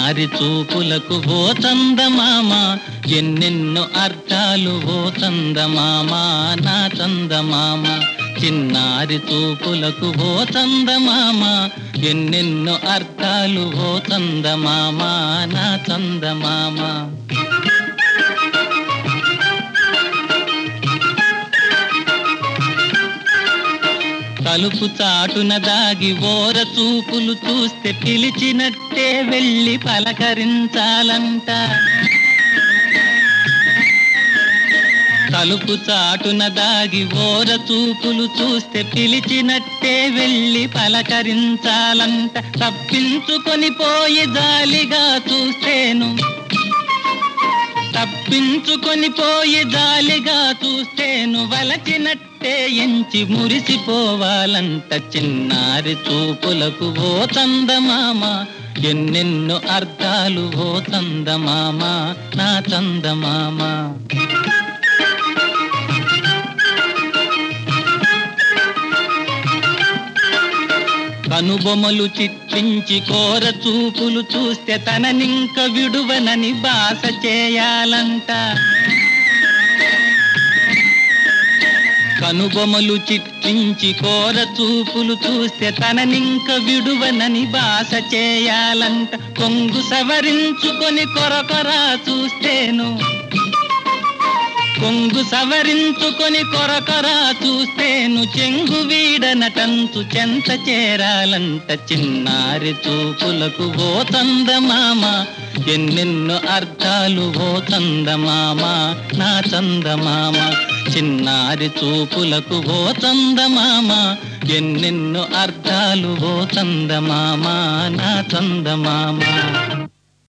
చిన్నారి చూపులకు ఓ చందమామ ఎన్నెన్నో అర్థాలు ఓ చందమామ నా చందమామ చిన్నారి చూపులకు ఓ చందమామ ఎన్నెన్నో అర్థాలు ఓ చందమామ నా చందమామ తలుపు చాటున దాగి ఓర చూపులు చూస్తే పిలిచినట్టే వెళ్ళి పలకరించాలంట తలుపు చాటున దాగి ఓర చూపులు చూస్తే పిలిచినట్టే వెళ్ళి పలకరించాలంట తప్పించుకొని పోయి జాలిగా చూస్తేను తప్పించుకొని పోయి జాలిగా చూస్తేను వలచినట్టే ఎంచి మురిసిపోవాలంట చిన్నారి చూపులకు ఓ చందమామ ఎన్నెన్నో అర్థాలు ఓ చందమామ నా చందమామ కనుబొమలు చిట్లించి కోర చూపులు చూస్తే తననింక విడువనని బాస చేయాలంట కనుబొమలు చిట్లించి కోర చూపులు చూస్తే తననింక విడువనని బాస చేయాలంట కొంగు సవరించుకొని కొరకొరా చూస్తేను కొంగు సవరించుకొని కొరకొరా చూస్తేను చెంగు వీడనటంతు చెంత చేరాలంట చిన్నారి చూపులకు ఓ చందమామ ఎన్నెన్నో అర్థాలు ఓ చందమామ నా చందమామ చిన్నారి చూపులకు ఓ చందమామ ఎన్నెన్నో అర్థాలు ఓ చందమామ నా చందమామ